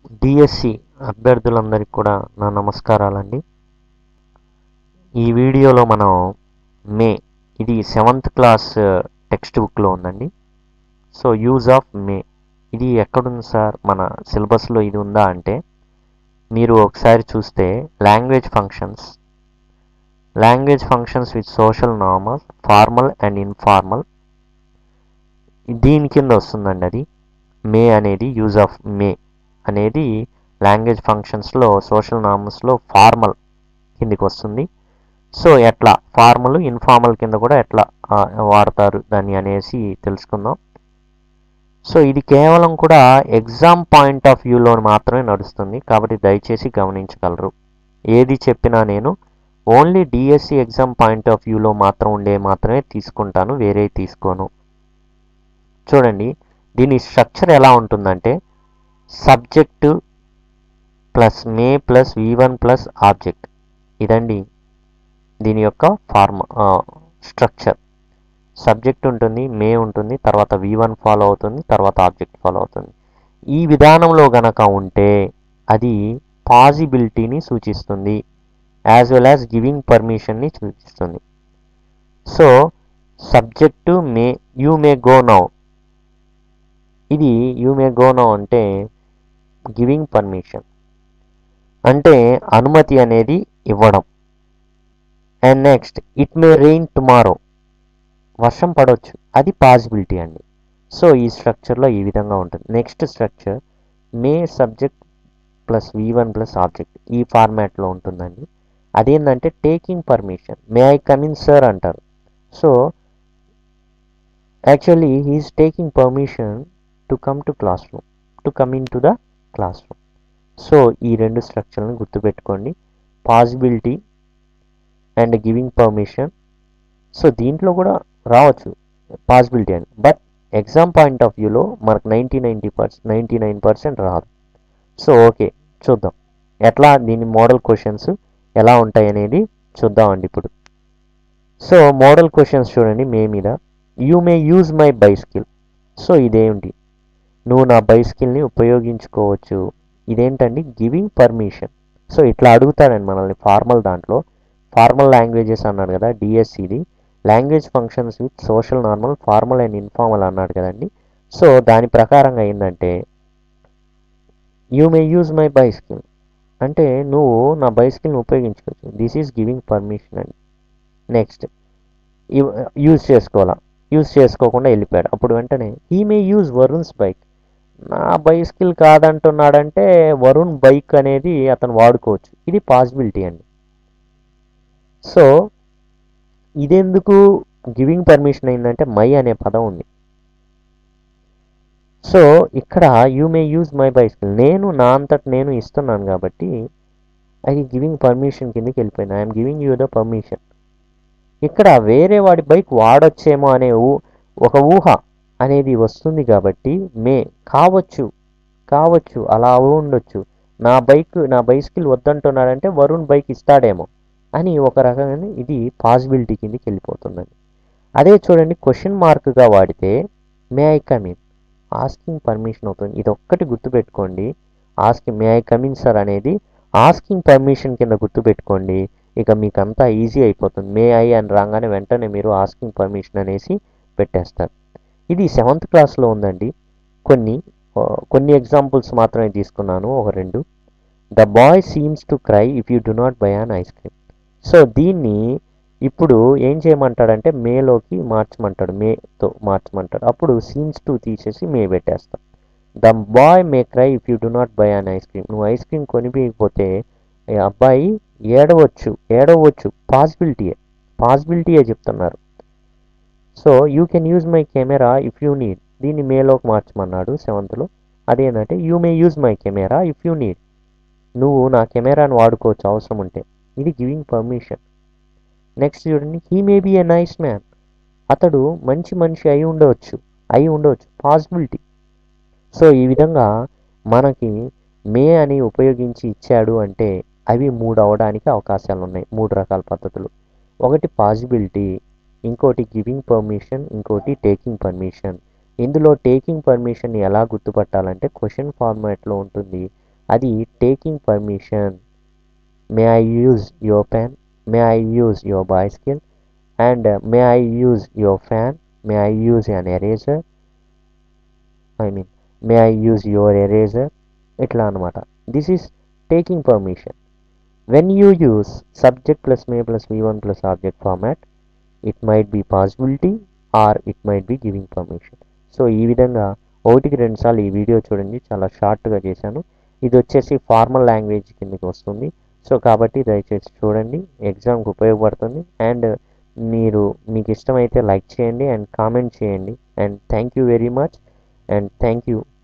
DSC అభ్యర్థులందరికీ కూడా నా నమస్కారాలండి ఈ వీడియోలో మనం మే ఇది సెవెంత్ క్లాస్ టెక్స్ట్ బుక్లో ఉందండి సో యూజ్ ఆఫ్ మే ఇది ఎక్కడుంది సార్ మన సిలబస్లో ఇది ఉందా అంటే మీరు ఒకసారి చూస్తే language functions language functions with social normal formal and informal దీని కింద వస్తుందండి అది మే అనేది యూజ్ ఆఫ్ మే అనేది లాంగ్వేజ్ ఫంక్షన్స్లో సోషల్ నార్మల్స్లో ఫార్మల్ కిందికి వస్తుంది సో ఎట్లా ఫార్మల్ ఇన్ఫార్మల్ కింద కూడా ఎట్లా ఆ, వాడతారు దాన్ని అనేసి తెలుసుకుందాం సో ఇది కేవలం కూడా ఎగ్జామ్ పాయింట్ ఆఫ్ వ్యూలో మాత్రమే నడుస్తుంది కాబట్టి దయచేసి గమనించగలరు ఏది చెప్పినా నేను only DSC exam point of వ్యూలో మాత్రం ఉండే మాత్రమే తీసుకుంటాను వేరే తీసుకోను చూడండి దీని స్ట్రక్చర్ ఎలా ఉంటుందంటే subject plus may plus V one plus object ఇదండి దీని యొక్క ఫార్మ స్ట్రక్చర్ సబ్జెక్ట్ ఉంటుంది మే ఉంటుంది తర్వాత వి వన్ ఫాలో అవుతుంది తర్వాత ఆబ్జెక్ట్ ఫాలో అవుతుంది ఈ విధానంలో గనక ఉంటే అది పాజిబిలిటీని సూచిస్తుంది యాజ్ వెల్ యాజ్ గివింగ్ పర్మిషన్ని సూచిస్తుంది so subject may you may go now ఇది యూ మే గో నౌ అంటే గివింగ్ పర్మిషన్ అంటే అనుమతి అనేది ఇవ్వడం and next it may rain tomorrow వర్షం పడవచ్చు అది పాసిబిలిటీ అండి సో ఈ స్ట్రక్చర్లో ఈ విధంగా ఉంటుంది next structure may subject plus V one plus object ఈ ఫార్మాట్లో ఉంటుందండి అదేంటంటే taking permission may I come in sir అంటారు so actually he is taking permission to come to classroom to come in to the classroom so ఈ రెండు స్ట్రక్చర్లను గుర్తుపెట్టుకోండి possibility and giving permission so దీంట్లో కూడా రావచ్చు పాసిబిలిటీ అని బట్ ఎగ్జామ్ పాయింట్ ఆఫ్ వ్యూలో మనకు ninety ninety percent ninety nine percent రాదు సో ఓకే చూద్దాం ఎట్లా దీని మోడల్ క్వశ్చన్స్ ఎలా ఉంటాయి అనేది చూద్దామండి ఇప్పుడు సో మోడల్ క్వశ్చన్స్ చూడండి మే మీద you may use my bicycle so ఇదేమిటి నువ్వు నా బైస్కిల్ని ఉపయోగించుకోవచ్చు ఇదేంటండి గివింగ్ పర్మిషన్ సో ఇట్లా అడుగుతాడండి మనల్ని ఫార్మల్ దాంట్లో ఫార్మల్ లాంగ్వేజెస్ అన్నాడు కదా డిఎస్సిది language functions with social normal formal and informal అన్నాడు కదండి సో దాని ప్రకారంగా ఏంటంటే you may use my bicycle అంటే నువ్వు నా బైస్కిల్ని ఉపయోగించుకోవచ్చు దిస్ ఈజ్ గివింగ్ పర్మిషన్ అండి నెక్స్ట్ యూజ్ చేసుకోవాలా యూజ్ చేసుకోకుండా వెళ్ళిపోయాడు అప్పుడు వెంటనే ఈ మే యూజ్ వరుణ్స్ బైక్ నా బైస్కిల్ కాదంటున్నాడంటే వరుణ్ బైక్ అనేది అతను వాడుకోవచ్చు ఇది పాసిబిలిటీ అండి సో ఇదెందుకు గివింగ్ పర్మిషన్ అయిందంటే మై అనే పదం ఉంది సో ఇక్కడ you may use my bicycle నేను నా అంతట నేను ఇస్తున్నాను కాబట్టి అది గివింగ్ పర్మిషన్ కిందకి వెళ్ళిపోయింది I'm giving you the permission ఇక్కడ వేరే వాడి బైక్ వాడొచ్చేమో అనే ఊ- ఒక ఊహ అనేది వస్తుంది కాబట్టి మే కావచ్చు కావచ్చు అలా ఉండొచ్చు నా బైక్ నా బైస్కిల్ వద్దంటున్నాడంటే వరుణ్ బైక్ ఇస్తాడేమో అని ఒక రకమైన ఇది పాసిబిలిటీ కిందకి వెళ్ళిపోతుందండి అదే చూడండి క్వశ్చన్ మార్క్గా వాడితే may I come in asking permission అవుతుంది ఇది ఒక్కటి గుర్తుపెట్టుకోండి asking may I come in sir అనేది ఆస్కింగ్ పర్మిషన్ కింద గుర్తుపెట్టుకోండి ఇక మీకు అంతా ఈజీ అయిపోతుంది మే ఐ అని రాగానే వెంటనే మీరు ఆస్కింగ్ పర్మిషన్ అనేసి పెట్టేస్తారు ఇది సెవెంత్ క్లాస్లో ఉందండి కొన్ని ఆ, కొన్ని ఎగ్జాంపుల్స్ మాత్రమే తీసుకున్నాను ఒక రెండు the boy seems to cry if you do not buy an ice cream so దీన్ని ఇప్పుడు ఏం చేయమంటాడంటే మేలోకి మార్చమంటాడు మేతో మార్చమంటాడు అప్పుడు సీమ్స్ టు తీసేసి మే పెట్టేస్తాం the boy may cry if you do not buy an ice cream నువ్వు ఐస్ క్రీమ్ కొనిపించకపోతే ఈ అబ్బాయి ఏడవచ్చు ఏడవచ్చు పాసిబిలిటీయే పాసిబిలిటీయే చెప్తున్నారు so you can use my camera if you need దీన్ని మేలోకి మార్చమన్నాడు సెవెంత్లో అదేంటంటే you may use my camera if you need నువ్వు నా కెమెరాని వాడుకోవచ్చు అవసరం ఉంటే ఇది గివింగ్ పర్మిషన్ నెక్స్ట్ చూడండి he may be a nice man అతడు మంచి మనిషి అయి ఉండవచ్చు అయి ఉండవచ్చు పాసిబిలిటీ సో ఈ విధంగా మనకి మే అని ఉపయోగించి ఇచ్చాడు అంటే అవి మూడు అవడానికి అవకాశాలు ఉన్నాయి మూడు రకాల పద్ధతులు ఒకటి పాసిబిలిటీ ఇంకోటి గివింగ్ పర్మిషన్ ఇంకోటి టేకింగ్ పర్మిషన్ ఇందులో టేకింగ్ పర్మిషన్ ఎలా గుర్తుపట్టాలంటే క్వశ్చన్ ఫార్మాట్లో ఉంటుంది అది taking permission may I use your pen may I use your bicycle and may I use your fan may I use an eraser I mean may I use your eraser ఇట్లా అనమాట this is taking permission when you use subject plus may plus V one plus object format it might be possibility are it might be giving permission so ఈ విధంగా ఒకటికి రెండు సార్లు ఈ video చూడండి చాలా షార్ట్గా చేశాను ఇది వచ్చేసి ఫార్మల్ లాంగ్వేజ్ కిందకి వస్తుంది సో కాబట్టి దయచేసి చూడండి ఎగ్జామ్కి ఉపయోగపడుతుంది అండ్ మీరు మీకు ఇష్టమైతే లైక్ చేయండి అండ్ కామెంట్ చేయండి and thank you very much and thank you